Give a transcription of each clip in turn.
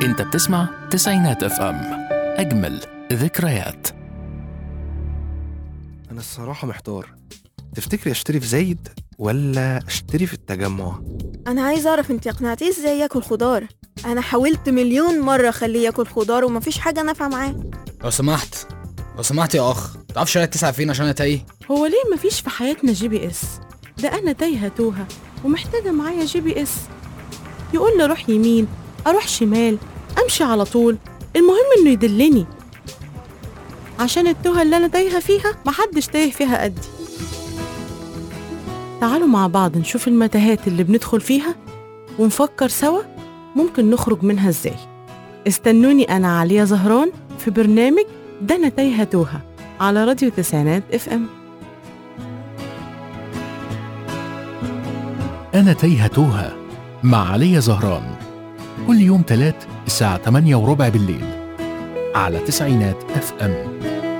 انت بتسمع تسعينات اف ام اجمل ذكريات أنا الصراحة محتار تفتكري أشتري في زايد ولا أشتري في التجمع؟ انا عايزه اعرف انت اقنعتيه ازاي ياكل خضار انا حاولت مليون مره اخليه ياكل خضار ومفيش حاجه نافعه معاه لو سمحت لو سمحت يا اخ تعرفش شارع تسعة فين عشان انا تايه هو ليه مفيش في حياتنا جي بي اس ده انا تايهه توهه ومحتاجه معايا جي بي اس يقول لي اروح يمين اروح شمال امشي على طول المهم انه يدلني عشان التوهه اللي انا تايهه فيها محدش تايه فيها قدي تعالوا مع بعض نشوف المتاهات اللي بندخل فيها ونفكر سوا ممكن نخرج منها ازاي استنوني انا عليا زهران في برنامج ده انا تايهه توهه على راديو تسعينات اف ام أنا تايهة توها مع علي زهران كل يوم تلات الساعة 8 وربع بالليل على تسعينات اف ام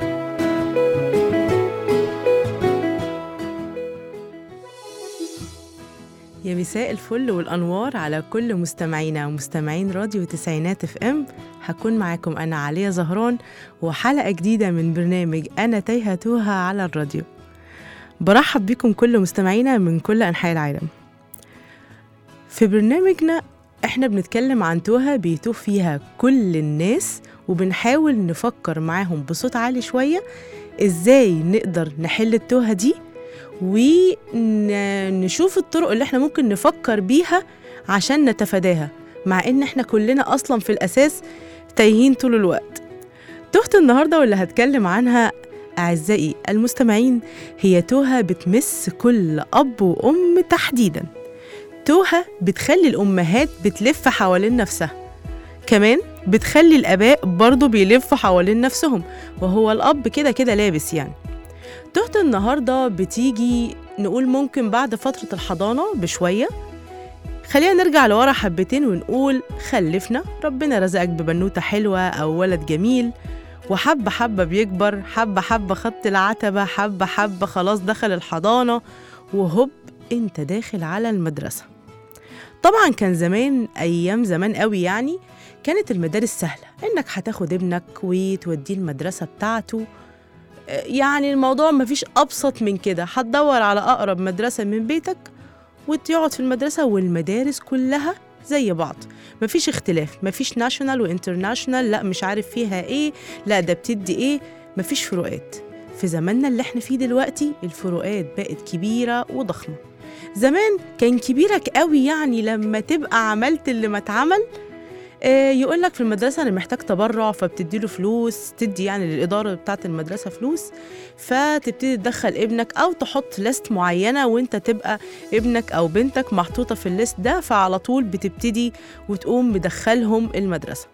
يا مساء الفل والانوار على كل مستمعينا ومستمعين راديو تسعينات اف ام هكون معاكم انا عليا زهران وحلقه جديده من برنامج انا تايهه توها على الراديو برحب بكم كل مستمعينا من كل انحاء العالم في برنامجنا احنا بنتكلم عن توهه بيتوه فيها كل الناس وبنحاول نفكر معاهم بصوت عالي شويه ازاي نقدر نحل التوهه دي ونشوف الطرق اللي احنا ممكن نفكر بيها عشان نتفاداها مع ان احنا كلنا اصلا في الاساس تايهين طول الوقت تهت النهارده واللي هتكلم عنها اعزائي المستمعين هي توهه بتمس كل اب وام تحديدا توهه بتخلي الامهات بتلف حوالين نفسها كمان بتخلي الاباء برضه بيلفوا حوالين نفسهم وهو الاب كده كده لابس يعني تهت النهارده بتيجي نقول ممكن بعد فترة الحضانة بشوية خلينا نرجع لورا حبتين ونقول خلفنا ربنا رزقك ببنوتة حلوة أو ولد جميل وحبة حبة بيكبر حبة حبة خط العتبة حبة حبة خلاص دخل الحضانة وهوب انت داخل على المدرسة طبعا كان زمان أيام زمان قوي يعني كانت المدارس سهلة إنك هتاخد ابنك وتوديه المدرسة بتاعته يعني الموضوع مفيش أبسط من كده هتدور على أقرب مدرسة من بيتك وتقعد في المدرسة والمدارس كلها زي بعض مفيش اختلاف مفيش ناشونال وانترناشونال لا مش عارف فيها ايه لا ده بتدي ايه مفيش فروقات في زماننا اللي احنا فيه دلوقتي الفروقات بقت كبيرة وضخمة زمان كان كبيرك قوي يعني لما تبقى عملت اللي ما اتعمل يقول لك في المدرسة أنا محتاج تبرع فبتدي له فلوس تدي يعني للإدارة بتاعة المدرسة فلوس فتبتدي تدخل ابنك أو تحط ليست معينة وأنت تبقى ابنك أو بنتك محطوطة في الليست ده فعلى طول بتبتدي وتقوم مدخلهم المدرسة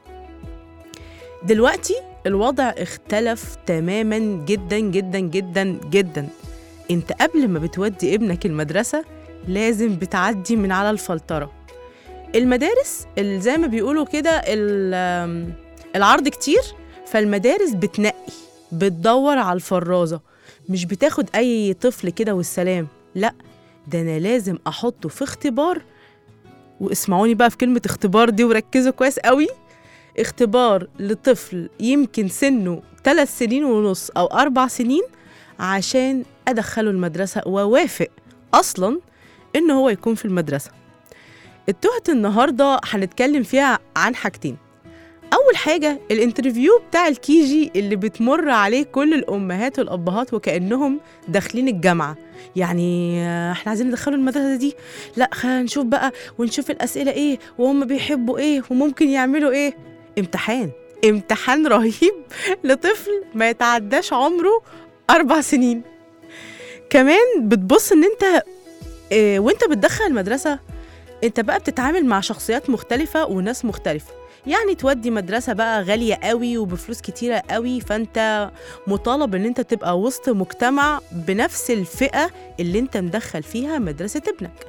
دلوقتي الوضع اختلف تماما جدا جدا جدا جدا انت قبل ما بتودي ابنك المدرسة لازم بتعدي من على الفلترة المدارس اللي زي ما بيقولوا كده ال- العرض كتير فالمدارس بتنقي بتدور على الفرازة مش بتاخد أي طفل كده والسلام لا ده أنا لازم أحطه في اختبار واسمعوني بقى في كلمة اختبار دي وركزوا كويس قوي اختبار لطفل يمكن سنه ثلاث سنين ونص أو أربع سنين عشان أدخله المدرسة ووافق أصلا إن هو يكون في المدرسة التهة النهارده هنتكلم فيها عن حاجتين أول حاجة الانترفيو بتاع الكيجي اللي بتمر عليه كل الأمهات والأبهات وكأنهم داخلين الجامعة يعني آه، احنا عايزين ندخلوا المدرسة دي لا خلينا نشوف بقى ونشوف الأسئلة ايه وهم بيحبوا ايه وممكن يعملوا ايه امتحان امتحان رهيب لطفل ما يتعداش عمره أربع سنين كمان بتبص ان انت اه وانت بتدخل المدرسة انت بقى بتتعامل مع شخصيات مختلفة وناس مختلفة يعني تودي مدرسة بقى غالية قوي وبفلوس كتيرة قوي فانت مطالب ان انت تبقى وسط مجتمع بنفس الفئة اللي انت مدخل فيها مدرسة ابنك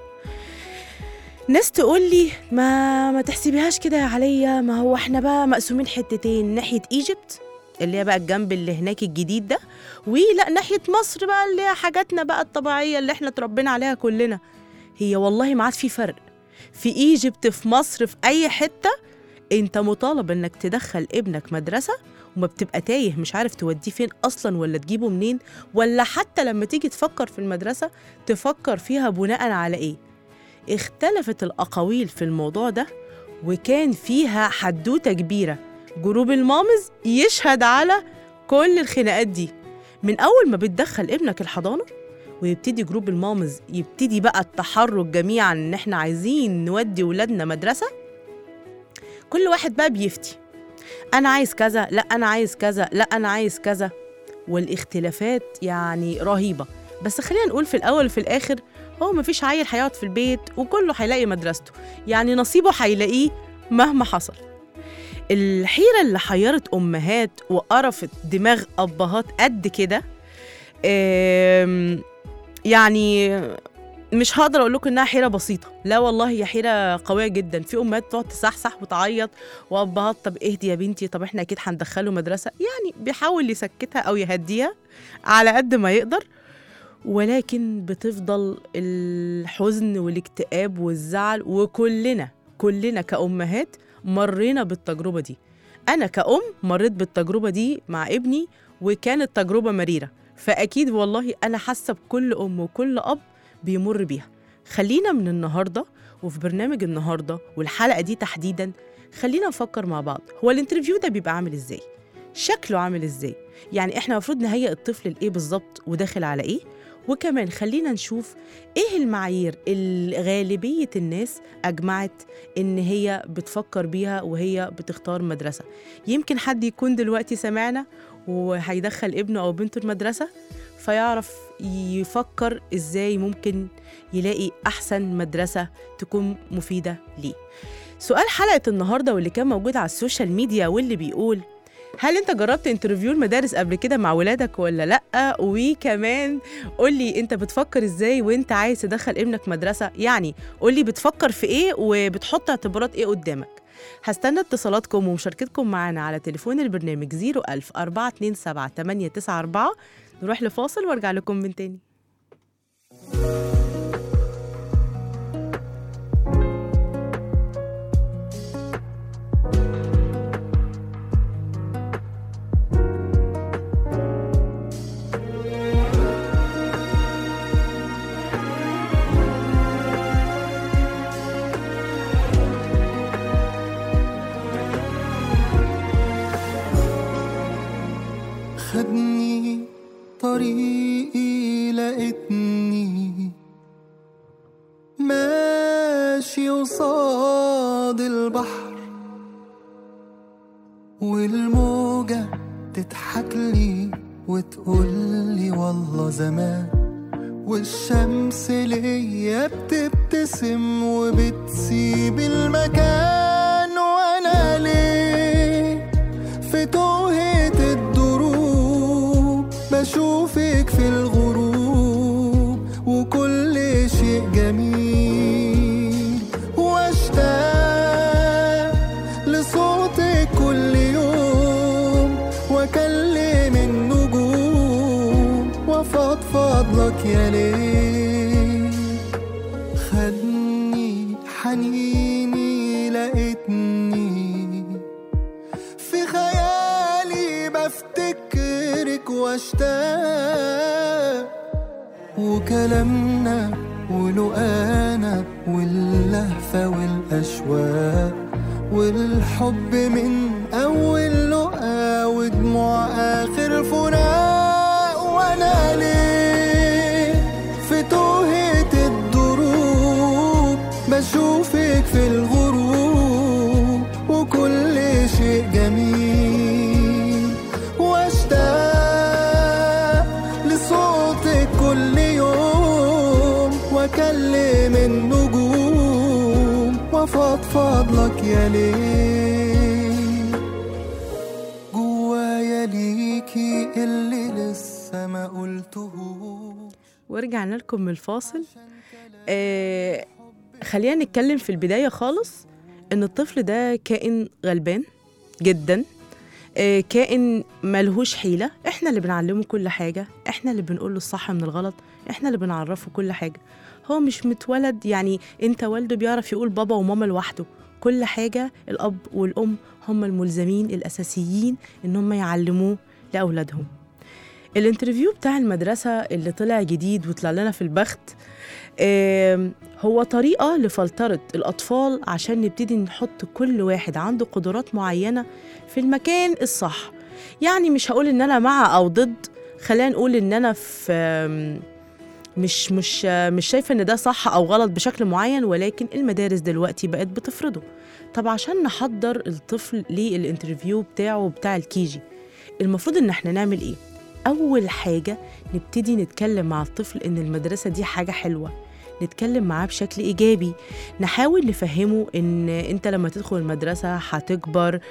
ناس تقول لي ما ما تحسبيهاش كده يا عليا ما هو احنا بقى مقسومين حتتين ناحية ايجيبت اللي هي بقى الجنب اللي هناك الجديد ده ولا ناحية مصر بقى اللي هي حاجاتنا بقى الطبيعية اللي احنا اتربينا عليها كلنا هي والله ما عاد في فرق في ايجيبت في مصر في اي حته انت مطالب انك تدخل ابنك مدرسة وما بتبقى تايه مش عارف توديه فين اصلا ولا تجيبه منين ولا حتى لما تيجي تفكر في المدرسة تفكر فيها بناء على ايه اختلفت الاقاويل في الموضوع ده وكان فيها حدوتة كبيرة جروب المامز يشهد على كل الخناقات دي من أول ما بتدخل ابنك الحضانة ويبتدي جروب المامز يبتدي بقى التحرك جميعا إن إحنا عايزين نودي ولادنا مدرسة كل واحد بقى بيفتي أنا عايز كذا لا أنا عايز كذا لا أنا عايز كذا والاختلافات يعني رهيبة بس خلينا نقول في الأول وفي الآخر هو مفيش عيل هيقعد في البيت وكله هيلاقي مدرسته يعني نصيبه هيلاقيه مهما حصل الحيرة اللي حيرت أمهات وقرفت دماغ أبهات قد كده آم، يعني مش هقدر اقول لكم انها حيره بسيطه لا والله هي حيره قويه جدا في امهات تقعد تصحصح وتعيط وابهات طب اهدي يا بنتي طب احنا اكيد هندخله مدرسه يعني بيحاول يسكتها او يهديها على قد ما يقدر ولكن بتفضل الحزن والاكتئاب والزعل وكلنا كلنا كأمهات مرينا بالتجربة دي أنا كأم مريت بالتجربة دي مع ابني وكانت تجربة مريرة فأكيد والله أنا حاسة بكل أم وكل أب بيمر بيها خلينا من النهاردة وفي برنامج النهاردة والحلقة دي تحديدا خلينا نفكر مع بعض هو الانترفيو ده بيبقى عامل ازاي شكله عامل ازاي يعني احنا المفروض نهيئ الطفل لايه بالظبط وداخل على ايه وكمان خلينا نشوف ايه المعايير اللي غالبية الناس اجمعت ان هي بتفكر بيها وهي بتختار مدرسة يمكن حد يكون دلوقتي سمعنا وهيدخل ابنه او بنته المدرسة فيعرف يفكر ازاي ممكن يلاقي احسن مدرسة تكون مفيدة ليه سؤال حلقة النهاردة واللي كان موجود على السوشيال ميديا واللي بيقول هل انت جربت انترفيو المدارس قبل كده مع ولادك ولا لا وكمان قول لي انت بتفكر ازاي وانت عايز تدخل ابنك مدرسه يعني قول لي بتفكر في ايه وبتحط اعتبارات ايه قدامك هستنى اتصالاتكم ومشاركتكم معنا على تليفون البرنامج 01000 427 894 نروح لفاصل وارجع لكم من تاني خدني طريقي لقيتني ماشي قصاد البحر والموجة تضحك لي وتقولي والله زمان والشمس ليا بتبتسم وبتسيب المكان وانا ليه في توهة الدروب بشوفك في الغروب وكل شيء جميل واشتاق لصوتك كل يوم واكلم النجوم وافضفض لك يا ليل خدني حنيني لقيتني في خيالي بفتكرك واشتاق وكلامنا ولقانا واللهفة والأشواق والحب من أول لقا ودموع آخر فراق وأنا ليه في توهة الدروب بشوفك في الغروب وكل شيء جميل واشتاق لصوتك كل يوم واكلم النجوم وافضفض لك يا ليل جوايا ليكي اللي لسه ما قلتهوش ورجعنا لكم من الفاصل آه خلينا نتكلم في البداية خالص إن الطفل ده كائن غلبان جدا آه كائن ملهوش حيلة إحنا اللي بنعلمه كل حاجة إحنا اللي بنقول له الصح من الغلط إحنا اللي بنعرفه كل حاجة هو مش متولد يعني أنت والده بيعرف يقول بابا وماما لوحده كل حاجة الأب والأم هم الملزمين الأساسيين إن هم يعلموه لأولادهم الانترفيو بتاع المدرسة اللي طلع جديد وطلع لنا في البخت آم، هو طريقة لفلترة الأطفال عشان نبتدي نحط كل واحد عنده قدرات معينة في المكان الصح يعني مش هقول إن أنا مع أو ضد خلينا نقول إن أنا في آم، مش مش مش شايفه ان ده صح او غلط بشكل معين ولكن المدارس دلوقتي بقت بتفرضه طب عشان نحضر الطفل للانترفيو بتاعه بتاع الكيجي المفروض ان احنا نعمل ايه اول حاجه نبتدي نتكلم مع الطفل ان المدرسه دي حاجه حلوه نتكلم معاه بشكل ايجابي نحاول نفهمه ان انت لما تدخل المدرسه هتكبر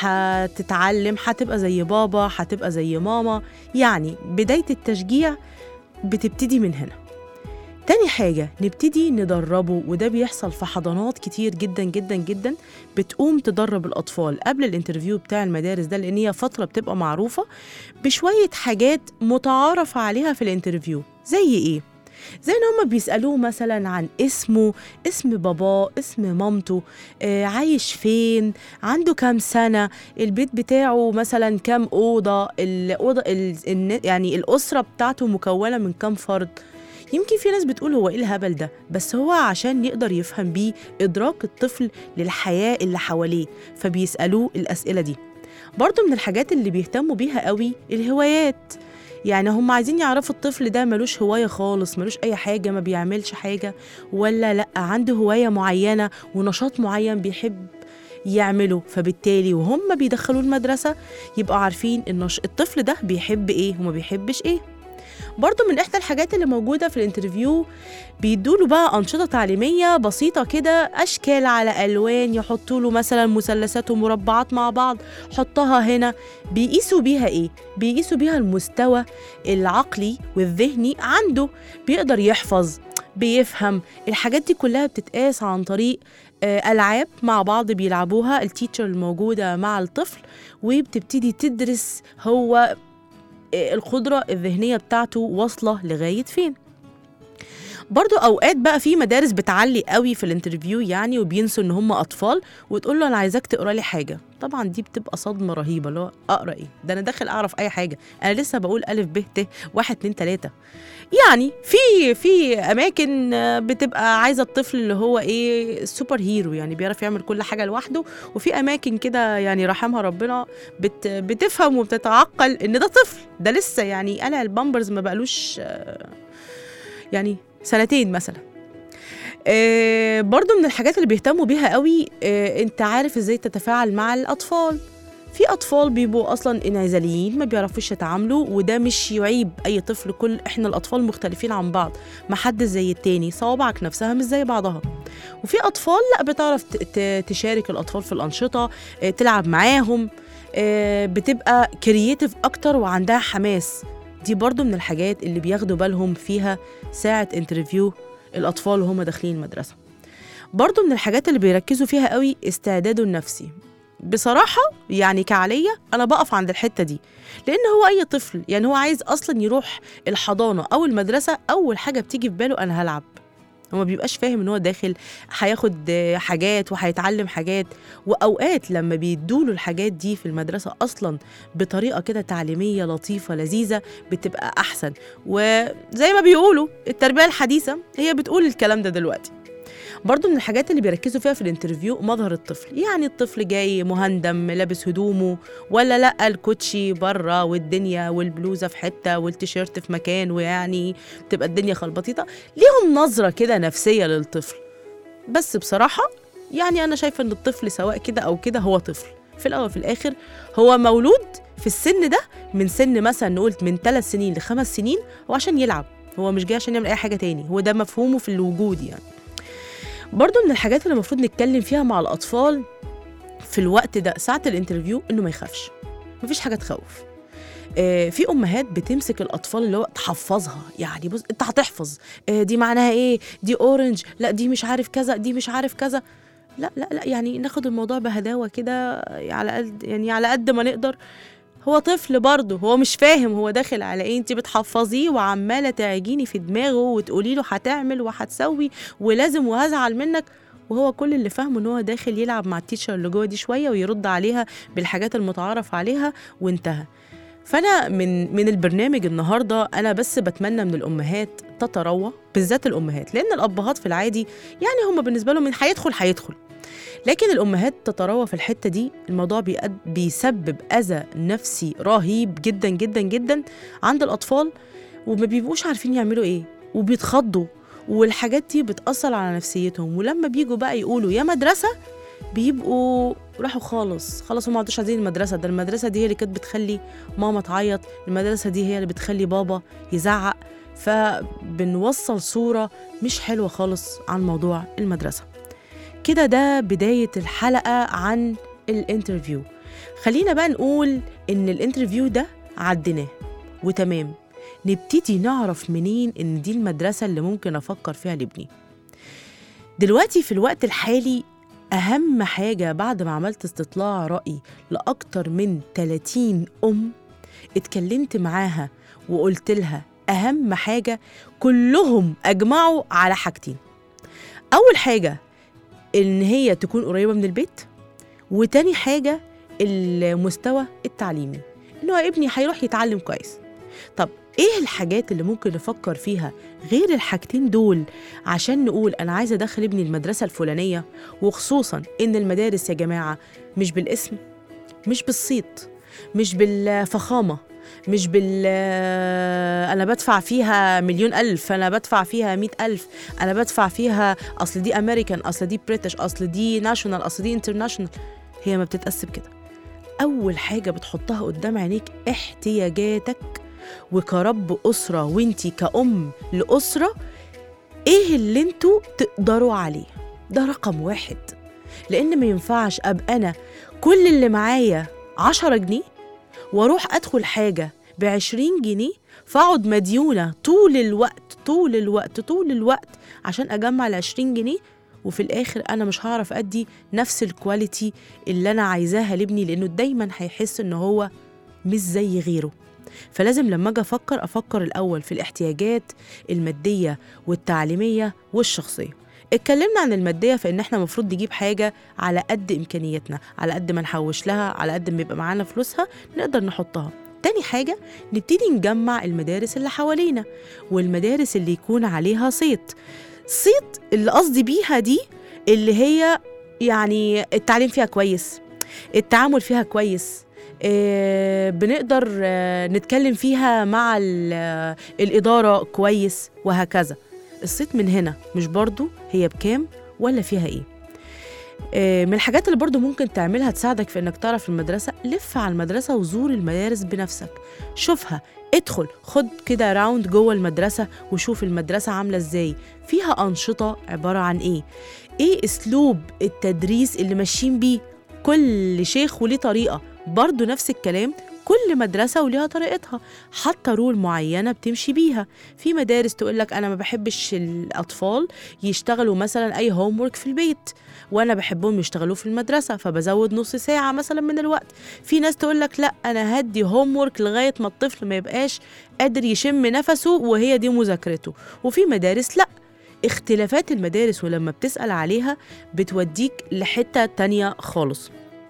هتتعلم هتبقى زي بابا هتبقى زي ماما يعني بدايه التشجيع بتبتدي من هنا تاني حاجة نبتدي ندربه وده بيحصل في حضانات كتير جدا جدا جدا بتقوم تدرب الأطفال قبل الانترفيو بتاع المدارس ده لأن هي فترة بتبقى معروفة بشوية حاجات متعارف عليها في الانترفيو زي إيه؟ زي ان هم بيسالوه مثلا عن اسمه اسم باباه اسم مامته آه عايش فين عنده كام سنه البيت بتاعه مثلا كام اوضه الاوضه ال- الن- يعني الاسره بتاعته مكونه من كام فرد يمكن في ناس بتقول هو ايه الهبل ده بس هو عشان يقدر يفهم بيه ادراك الطفل للحياه اللي حواليه فبيسالوه الاسئله دي برضو من الحاجات اللي بيهتموا بيها قوي الهوايات يعني هم عايزين يعرفوا الطفل ده ملوش هواية خالص ملوش أي حاجة ما بيعملش حاجة ولا لأ عنده هواية معينة ونشاط معين بيحب يعمله فبالتالي وهم بيدخلوه المدرسة يبقوا عارفين إن الش- الطفل ده بيحب إيه وما بيحبش إيه برضو من إحدى الحاجات اللي موجودة في الانترفيو بيدوله بقى أنشطة تعليمية بسيطة كده أشكال على ألوان يحطوا له مثلا مثلثات ومربعات مع بعض حطها هنا بيقيسوا بيها إيه؟ بيقيسوا بيها المستوى العقلي والذهني عنده بيقدر يحفظ بيفهم الحاجات دي كلها بتتقاس عن طريق آه، ألعاب مع بعض بيلعبوها التيتشر الموجودة مع الطفل وبتبتدي تدرس هو آه، القدرة الذهنية بتاعته واصلة لغاية فين برضو اوقات بقى في مدارس بتعلي قوي في الانترفيو يعني وبينسوا ان هم اطفال وتقول له انا عايزاك تقرا لي حاجه طبعا دي بتبقى صدمه رهيبه اللي هو اقرا ايه ده انا داخل اعرف اي حاجه انا لسه بقول الف ب ت واحد اتنين تلاته يعني في في اماكن آه، بتبقى عايزه الطفل اللي هو ايه سوبر هيرو يعني بيعرف يعمل كل حاجه لوحده وفي اماكن كده يعني رحمها ربنا بت بتفهم وبتتعقل ان ده طفل ده لسه يعني قلع البامبرز ما بقالوش آه، يعني سنتين مثلا آه برضو من الحاجات اللي بيهتموا بيها قوي آه انت عارف ازاي تتفاعل مع الاطفال في اطفال بيبقوا اصلا انعزاليين ما بيعرفوش يتعاملوا وده مش يعيب اي طفل كل احنا الاطفال مختلفين عن بعض ما حد زي التاني صوابعك نفسها مش زي بعضها وفي اطفال لا بتعرف ت- ت- تشارك الاطفال في الانشطه آه، تلعب معاهم آه، بتبقى كرييتيف اكتر وعندها حماس دي برضو من الحاجات اللي بياخدوا بالهم فيها ساعة انترفيو الأطفال وهم داخلين المدرسة برضو من الحاجات اللي بيركزوا فيها قوي استعداده النفسي بصراحة يعني كعلية أنا بقف عند الحتة دي لأن هو أي طفل يعني هو عايز أصلا يروح الحضانة أو المدرسة أول حاجة بتيجي في باله أنا هلعب هو ما بيبقاش فاهم ان هو داخل هياخد آه، حاجات وهيتعلم حاجات واوقات لما بيدوله الحاجات دي في المدرسه اصلا بطريقه كده تعليميه لطيفه لذيذه بتبقى احسن وزي ما بيقولوا التربيه الحديثه هي بتقول الكلام ده دلوقتي برضو من الحاجات اللي بيركزوا فيها في الانترفيو مظهر الطفل يعني الطفل جاي مهندم لابس هدومه ولا لا الكوتشي بره والدنيا والبلوزه في حته والتيشيرت في مكان ويعني تبقى الدنيا خلبطيطه ليهم نظره كده نفسيه للطفل بس بصراحه يعني انا شايفه ان الطفل سواء كده او كده هو طفل في الاول وفي الاخر هو مولود في السن ده من سن مثلا نقول من ثلاث سنين لخمس سنين هو عشان يلعب هو مش جاي عشان يعمل اي حاجه تاني هو ده مفهومه في الوجود يعني برضو من الحاجات اللي المفروض نتكلم فيها مع الاطفال في الوقت ده ساعه الانترفيو انه ما يخافش مفيش حاجه تخوف آه، في امهات بتمسك الاطفال اللي هو تحفظها يعني بص انت هتحفظ آه، دي معناها ايه دي اورنج لا دي مش عارف كذا دي مش عارف كذا لا لا لا يعني ناخد الموضوع بهداوه كده على قد يعني على قد ما نقدر هو طفل برضه هو مش فاهم هو داخل على ايه انت بتحفظيه وعماله تعجيني في دماغه وتقولي له هتعمل وهتسوي ولازم وهزعل منك وهو كل اللي فاهمه ان هو داخل يلعب مع التيتشر اللي جوه دي شويه ويرد عليها بالحاجات المتعارف عليها وانتهى فانا من من البرنامج النهارده انا بس بتمنى من الامهات تتروى بالذات الامهات لان الابهات في العادي يعني هم بالنسبه لهم من هيدخل هيدخل لكن الامهات تتروى في الحته دي الموضوع بيقد بيسبب اذى نفسي رهيب جدا جدا جدا عند الاطفال وما بيبقوش عارفين يعملوا ايه وبيتخضوا والحاجات دي بتأثر على نفسيتهم ولما بيجوا بقى يقولوا يا مدرسة بيبقوا راحوا خالص خلاص هم ما عادوش عايزين المدرسة ده المدرسة دي هي اللي كانت بتخلي ماما تعيط المدرسة دي هي اللي بتخلي بابا يزعق فبنوصل صورة مش حلوة خالص عن موضوع المدرسة كده ده بداية الحلقة عن الانترفيو خلينا بقى نقول إن الانترفيو ده عديناه وتمام نبتدي نعرف منين إن دي المدرسة اللي ممكن أفكر فيها لابني دلوقتي في الوقت الحالي أهم حاجة بعد ما عملت استطلاع رأي لأكتر من 30 أم اتكلمت معاها وقلت لها أهم حاجة كلهم أجمعوا على حاجتين أول حاجة إن هي تكون قريبة من البيت وتاني حاجة المستوى التعليمي إن هو ابني هيروح يتعلم كويس طب إيه الحاجات اللي ممكن نفكر فيها غير الحاجتين دول عشان نقول أنا عايزة أدخل ابني المدرسة الفلانية وخصوصا إن المدارس يا جماعة مش بالاسم مش بالصيت مش بالفخامة مش بال أنا بدفع فيها مليون ألف أنا بدفع فيها مئة ألف أنا بدفع فيها أصل دي أمريكان أصل دي بريتش أصل دي ناشونال أصل دي انترناشونال هي ما بتتقسم كده أول حاجة بتحطها قدام عينيك احتياجاتك وكرب أسرة وانتي كأم لأسرة ايه اللي انتوا تقدروا عليه ده رقم واحد لأن ما ينفعش أبقى أنا كل اللي معايا عشرة جنيه واروح ادخل حاجه ب 20 جنيه فاقعد مديونه طول الوقت طول الوقت طول الوقت عشان اجمع ال 20 جنيه وفي الاخر انا مش هعرف ادي نفس الكواليتي اللي انا عايزاها لابني لانه دايما هيحس ان هو مش زي غيره فلازم لما اجي افكر افكر الاول في الاحتياجات الماديه والتعليميه والشخصيه اتكلمنا عن الماديه فان احنا المفروض نجيب حاجه على قد امكانياتنا على قد ما نحوش لها على قد ما يبقى معانا فلوسها نقدر نحطها تاني حاجة نبتدي نجمع المدارس اللي حوالينا والمدارس اللي يكون عليها صيت صيت اللي قصدي بيها دي اللي هي يعني التعليم فيها كويس التعامل فيها كويس آه، بنقدر آه، نتكلم فيها مع ال- آه، الإدارة كويس وهكذا الصيت من هنا مش برضو هي بكام ولا فيها ايه آه، من الحاجات اللي برضو ممكن تعملها تساعدك في انك تعرف المدرسة لف على المدرسة وزور المدارس بنفسك شوفها ادخل خد كده راوند جوه المدرسة وشوف المدرسة عاملة ازاي فيها أنشطة عبارة عن ايه ايه اسلوب التدريس اللي ماشيين بيه كل شيخ وليه طريقة برضو نفس الكلام كل مدرسة وليها طريقتها حتى رول معينة بتمشي بيها في مدارس تقول لك أنا ما بحبش الأطفال يشتغلوا مثلا أي هوم ورك في البيت وأنا بحبهم يشتغلوه في المدرسة فبزود نص ساعة مثلا من الوقت في ناس تقول لك لا أنا هدي هوم ورك لغاية ما الطفل ما يبقاش قادر يشم نفسه وهي دي مذاكرته وفي مدارس لا اختلافات المدارس ولما بتسأل عليها بتوديك لحتة تانية خالص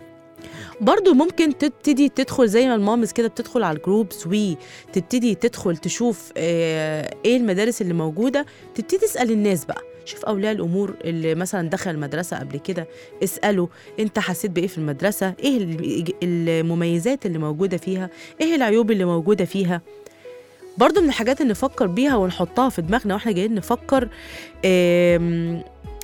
برضو ممكن تبتدي تدخل زي ما المامز كده بتدخل على الجروبس وتبتدي تدخل تشوف آه، ايه المدارس اللي موجوده تبتدي تسال الناس بقى شوف اولياء الامور اللي مثلا دخل المدرسه قبل كده اساله انت حسيت بايه في المدرسه ايه الم- المميزات اللي موجوده فيها ايه العيوب اللي موجوده فيها برضو من الحاجات اللي نفكر بيها ونحطها في دماغنا واحنا جايين نفكر آم،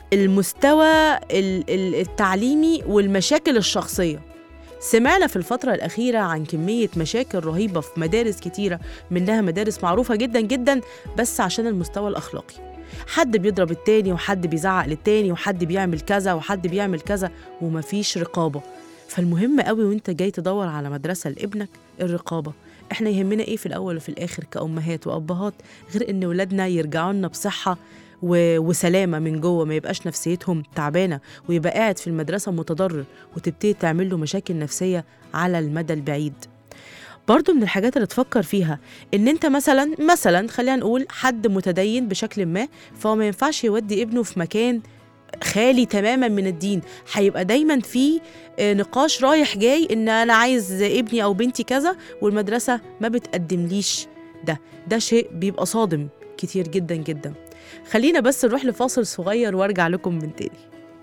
المستوى ال- ال- التعليمي والمشاكل الشخصيه سمعنا في الفترة الأخيرة عن كمية مشاكل رهيبة في مدارس كتيرة منها مدارس معروفة جدا جدا بس عشان المستوى الأخلاقي حد بيضرب التاني وحد بيزعق للتاني وحد بيعمل كذا وحد بيعمل كذا ومفيش رقابة فالمهم قوي وانت جاي تدور على مدرسة لابنك الرقابة احنا يهمنا ايه في الأول وفي الآخر كأمهات وأبهات غير ان ولادنا يرجعوا لنا بصحة و... وسلامة من جوه ما يبقاش نفسيتهم تعبانة ويبقى قاعد في المدرسة متضرر وتبتدي تعمل له مشاكل نفسية على المدى البعيد برضو من الحاجات اللي تفكر فيها ان انت مثلا مثلا خلينا نقول حد متدين بشكل ما فهو ما ينفعش يودي ابنه في مكان خالي تماما من الدين هيبقى دايما في آه، نقاش رايح جاي ان انا عايز ابني او بنتي كذا والمدرسه ما بتقدمليش ده ده شيء بيبقى صادم كتير جدا جدا خلينا بس نروح لفاصل صغير وارجع لكم من تاني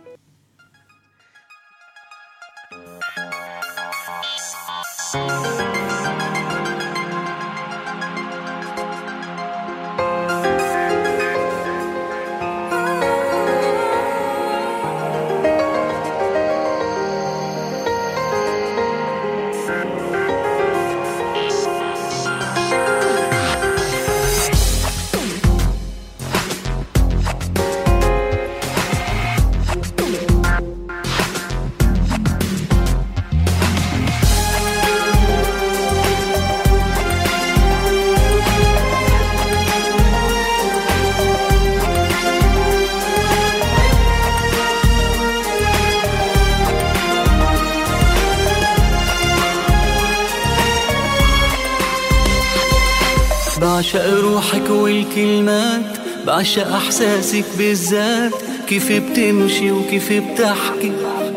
بعشق روحك والكلمات بعشق احساسك بالذات كيف بتمشي وكيف بتحكي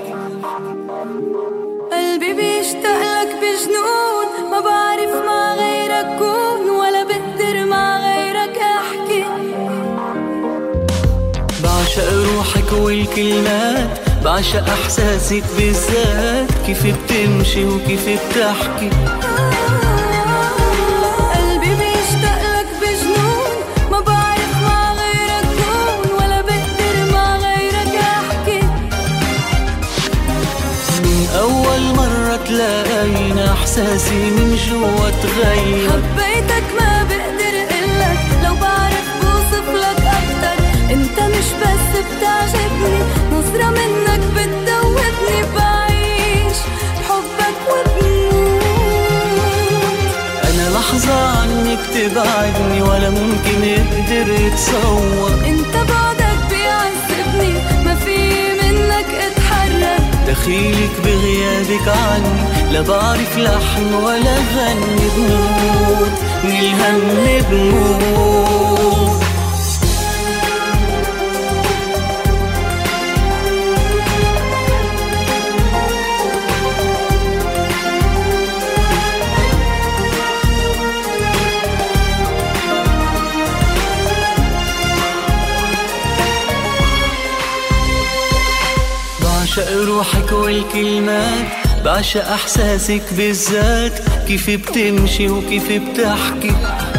قلبي بيشتاق لك بجنون ما بعرف مع غيرك كون ولا بقدر مع غيرك احكي بعشق روحك والكلمات بعشق احساسك بالذات كيف بتمشي وكيف بتحكي قلبي بيشتاق لك بجنون ما بعرف مع غيرك كون ولا بقدر مع غيرك احكي من اول مرة تلاقينا احساسي من جوا تغير حبيتك ما بقدر قلك لو بعرف بوصف لك اكتر انت مش بس بتعجبني نظرة منك بتدوبني بعيش بحبك وبموت انا لحظة عنك تبعدني ولا ممكن اقدر اتصور انت بعدك بيعذبني ما في منك اتحرك دخيلك بغيابك عني لا بعرف لحن ولا غني بموت من الهم بموت بعشق روحك والكلمات بعشق احساسك بالذات كيف بتمشي وكيف بتحكي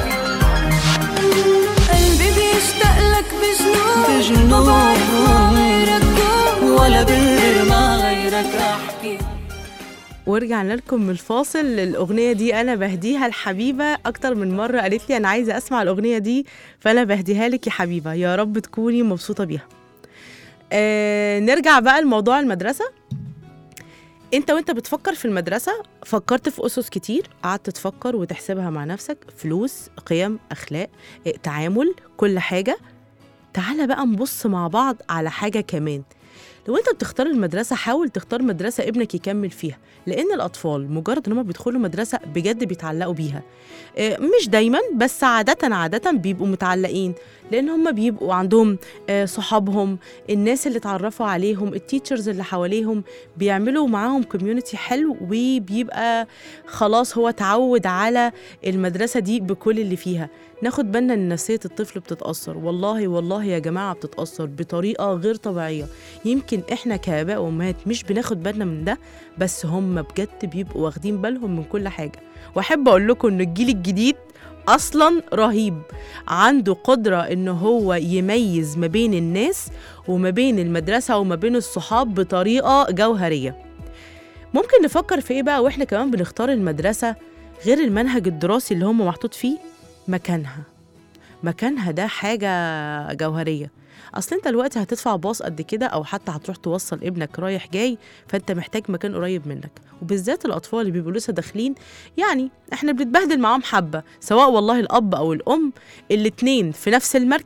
قلبي بيشتاق لك بجنون بجنون. ما بعرف مع غيرك كون ولا بقدر مع غيرك احكي ورجعنا لكم من الفاصل الأغنية دي أنا بهديها لحبيبة أكتر من مرة قالت لي أنا عايزة أسمع الأغنية دي فأنا بهديها لك يا حبيبة يا رب تكوني مبسوطة بيها آه نرجع بقى لموضوع المدرسة انت وانت بتفكر في المدرسة فكرت في أسس كتير قعدت تفكر وتحسبها مع نفسك فلوس قيم أخلاق آه، تعامل كل حاجة تعالى بقى نبص مع بعض على حاجة كمان لو انت بتختار المدرسة حاول تختار مدرسة ابنك يكمل فيها لأن الأطفال مجرد ان هم بيدخلوا مدرسة بجد بيتعلقوا بيها آه، مش دايما بس عادة عادة بيبقوا متعلقين لأن هم بيبقوا عندهم آه، صحابهم الناس اللي اتعرفوا عليهم التيتشرز اللي حواليهم بيعملوا معاهم كوميونتي حلو وبيبقى خلاص هو اتعود على المدرسة دي بكل اللي فيها ناخد بالنا ان نفسية الطفل بتتأثر والله والله يا جماعة بتتأثر بطريقة غير طبيعية يمكن احنا كآباء وأمهات مش بناخد بالنا من ده بس هم بجد بيبقوا واخدين بالهم من كل حاجة واحب اقول لكم ان الجيل الجديد اصلا رهيب عنده قدرة ان هو يميز ما بين الناس وما بين المدرسة وما بين الصحاب بطريقة جوهرية ممكن نفكر في ايه بقى واحنا كمان بنختار المدرسة غير المنهج الدراسي اللي هم محطوط فيه مكانها مكانها ده حاجة جوهرية أصل أنت دلوقتي هتدفع باص قد كده أو حتى هتروح توصل ابنك رايح جاي فأنت محتاج مكان قريب منك وبالذات الأطفال اللي بيبقوا لسه داخلين يعني إحنا بنتبهدل معاهم حبة سواء والله الأب أو الأم الاتنين في نفس المركب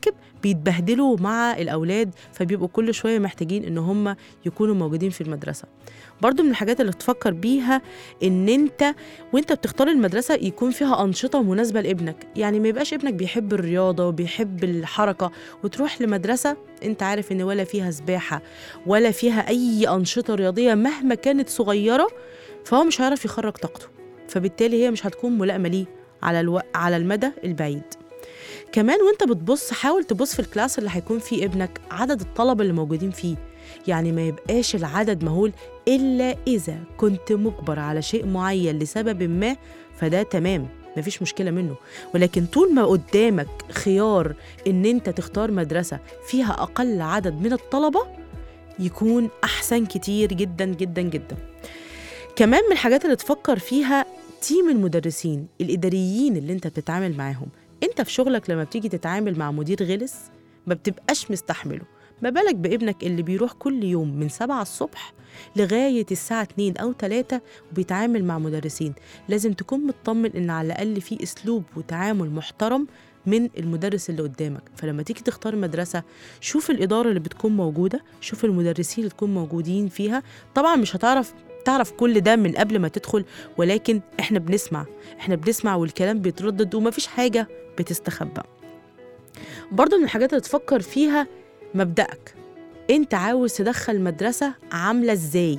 بيتبهدلوا مع الاولاد فبيبقوا كل شويه محتاجين ان هم يكونوا موجودين في المدرسه برضو من الحاجات اللي تفكر بيها ان انت وانت بتختار المدرسه يكون فيها انشطه مناسبه لابنك يعني ما يبقاش ابنك بيحب الرياضه وبيحب الحركه وتروح لمدرسه انت عارف ان ولا فيها سباحه ولا فيها اي انشطه رياضيه مهما كانت صغيره فهو مش هيعرف يخرج طاقته فبالتالي هي مش هتكون ملائمه ليه على الو... على المدى البعيد كمان وانت بتبص حاول تبص في الكلاس اللي هيكون فيه ابنك عدد الطلبه اللي موجودين فيه يعني ما يبقاش العدد مهول الا اذا كنت مجبر على شيء معين لسبب ما فده تمام مفيش مشكله منه ولكن طول ما قدامك خيار ان انت تختار مدرسه فيها اقل عدد من الطلبه يكون احسن كتير جدا جدا جدا كمان من الحاجات اللي تفكر فيها تيم المدرسين الاداريين اللي انت بتتعامل معاهم انت في شغلك لما بتيجي تتعامل مع مدير غلس ما بتبقاش مستحمله ما بالك بابنك اللي بيروح كل يوم من 7 الصبح لغاية الساعة 2 أو 3 وبيتعامل مع مدرسين لازم تكون مطمن إن على الأقل في أسلوب وتعامل محترم من المدرس اللي قدامك فلما تيجي تختار مدرسة شوف الإدارة اللي بتكون موجودة شوف المدرسين اللي تكون موجودين فيها طبعا مش هتعرف تعرف كل ده من قبل ما تدخل ولكن احنا بنسمع احنا بنسمع والكلام بيتردد ومفيش حاجة بتستخبى برضو من الحاجات اللي تفكر فيها مبدأك انت عاوز تدخل مدرسة عاملة ازاي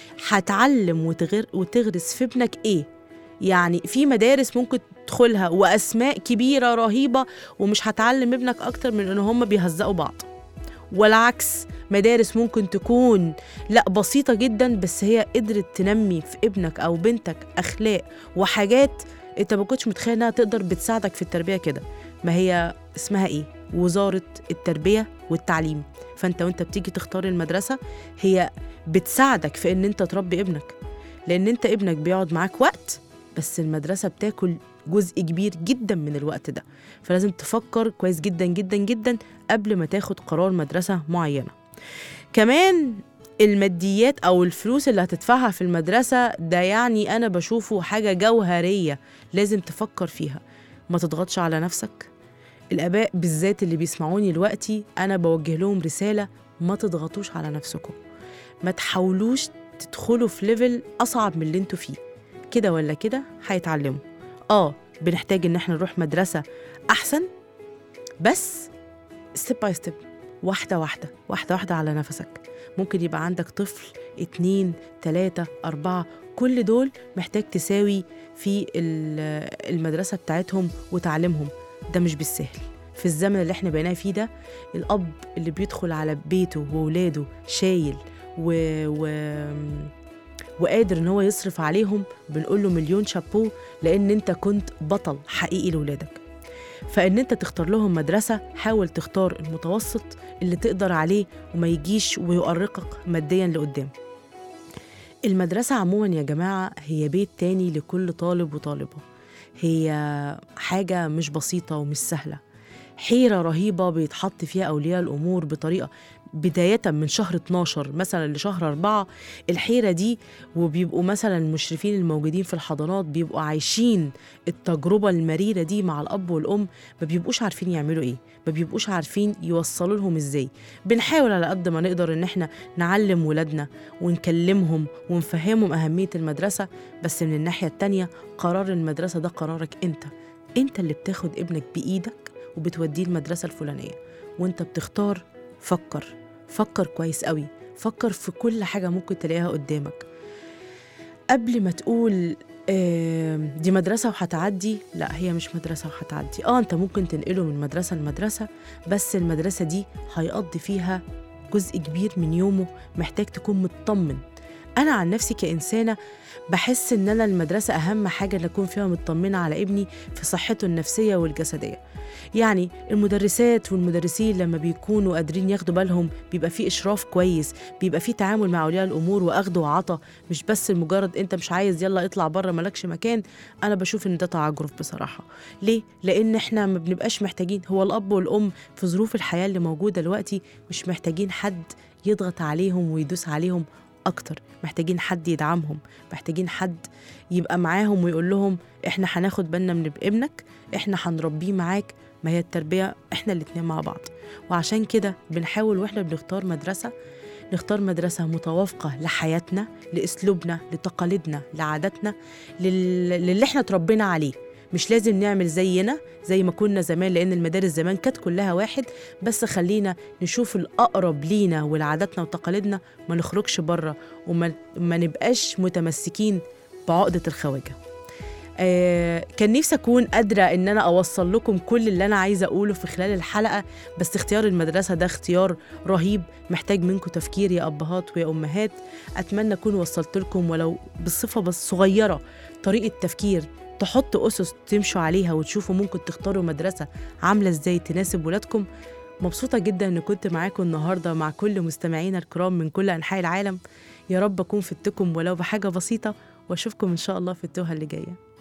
هتعلم وتغر وتغرس في ابنك ايه يعني في مدارس ممكن تدخلها واسماء كبيرة رهيبة ومش هتعلم ابنك اكتر من ان هم بيهزقوا بعض والعكس مدارس ممكن تكون لا بسيطة جدا بس هي قدرت تنمي في ابنك أو بنتك أخلاق وحاجات أنت ما كنتش متخيل إنها تقدر بتساعدك في التربية كده ما هي اسمها إيه؟ وزارة التربية والتعليم فأنت وأنت بتيجي تختار المدرسة هي بتساعدك في إن أنت تربي ابنك لأن أنت ابنك بيقعد معاك وقت بس المدرسة بتاكل جزء كبير جدا من الوقت ده فلازم تفكر كويس جدا جدا جدا قبل ما تاخد قرار مدرسة معينة كمان الماديات او الفلوس اللي هتدفعها في المدرسه ده يعني انا بشوفه حاجه جوهريه لازم تفكر فيها ما تضغطش على نفسك الاباء بالذات اللي بيسمعوني دلوقتي انا بوجه لهم رساله ما تضغطوش على نفسكم ما تحاولوش تدخلوا في ليفل اصعب من اللي انتوا فيه كده ولا كده هيتعلموا اه بنحتاج ان احنا نروح مدرسه احسن بس ستيب باي ستيب واحدة واحدة واحدة واحدة على نفسك ممكن يبقى عندك طفل اتنين تلاتة أربعة كل دول محتاج تساوي في ال- المدرسة بتاعتهم وتعليمهم ده مش بالسهل في الزمن اللي احنا بقيناه فيه ده الأب اللي بيدخل على بيته وولاده شايل و... و... وقادر ان هو يصرف عليهم بنقول له مليون شابو لان انت كنت بطل حقيقي لولادك فان انت تختار لهم مدرسه حاول تختار المتوسط اللي تقدر عليه وما يجيش ويؤرقك ماديا لقدام المدرسة عموما يا جماعة هي بيت تاني لكل طالب وطالبة هي حاجة مش بسيطة ومش سهلة حيرة رهيبة بيتحط فيها أولياء الأمور بطريقة بداية من شهر 12 مثلا لشهر 4 الحيرة دي وبيبقوا مثلا المشرفين الموجودين في الحضانات بيبقوا عايشين التجربة المريرة دي مع الأب والأم ما بيبقوش عارفين يعملوا إيه ما بيبقوش عارفين يوصلوا لهم إزاي بنحاول على قد ما نقدر إن إحنا نعلم ولادنا ونكلمهم ونفهمهم أهمية المدرسة بس من الناحية التانية قرار المدرسة ده قرارك أنت أنت اللي بتاخد ابنك بإيدك وبتوديه المدرسة الفلانية وأنت بتختار فكر فكر كويس قوي فكر في كل حاجة ممكن تلاقيها قدامك قبل ما تقول آه، دي مدرسة وهتعدي لا هي مش مدرسة وهتعدي اه انت ممكن تنقله من مدرسة لمدرسة بس المدرسة دي هيقضي فيها جزء كبير من يومه محتاج تكون مطمن انا عن نفسي كإنسانة بحس ان انا المدرسة اهم حاجة ان اكون فيها مطمنة على ابني في صحته النفسية والجسدية يعني المدرسات والمدرسين لما بيكونوا قادرين ياخدوا بالهم بيبقى في اشراف كويس بيبقى في تعامل مع اولياء الامور واخد وعطا مش بس مجرد انت مش عايز يلا اطلع بره مالكش مكان انا بشوف ان ده تعجرف بصراحه ليه لان احنا ما بنبقاش محتاجين هو الاب والام في ظروف الحياه اللي موجوده دلوقتي مش محتاجين حد يضغط عليهم ويدوس عليهم اكتر محتاجين حد يدعمهم محتاجين حد يبقى معاهم ويقول لهم احنا هناخد بالنا من ابنك احنا هنربيه معاك ما هي التربية احنا الاتنين مع بعض وعشان كده بنحاول واحنا بنختار مدرسة نختار مدرسة متوافقة لحياتنا لأسلوبنا لتقاليدنا لعاداتنا لل... للي احنا اتربينا عليه مش لازم نعمل زينا زي ما كنا زمان لأن المدارس زمان كانت كلها واحد بس خلينا نشوف الأقرب لينا ولعاداتنا وتقاليدنا ما نخرجش بره وما ما نبقاش متمسكين بعقدة الخواجة آه كان نفسي أكون قادرة إن أنا أوصل لكم كل اللي أنا عايزة أقوله في خلال الحلقة بس اختيار المدرسة ده اختيار رهيب محتاج منكم تفكير يا أبهات ويا أمهات أتمنى أكون وصلت لكم ولو بالصفة بس صغيرة طريقة تفكير تحط أسس تمشوا عليها وتشوفوا ممكن تختاروا مدرسة عاملة إزاي تناسب ولادكم مبسوطة جدا إن كنت معاكم النهاردة مع كل مستمعينا الكرام من كل أنحاء العالم يا رب أكون فدتكم ولو بحاجة بسيطة وأشوفكم إن شاء الله في التوهة اللي جاية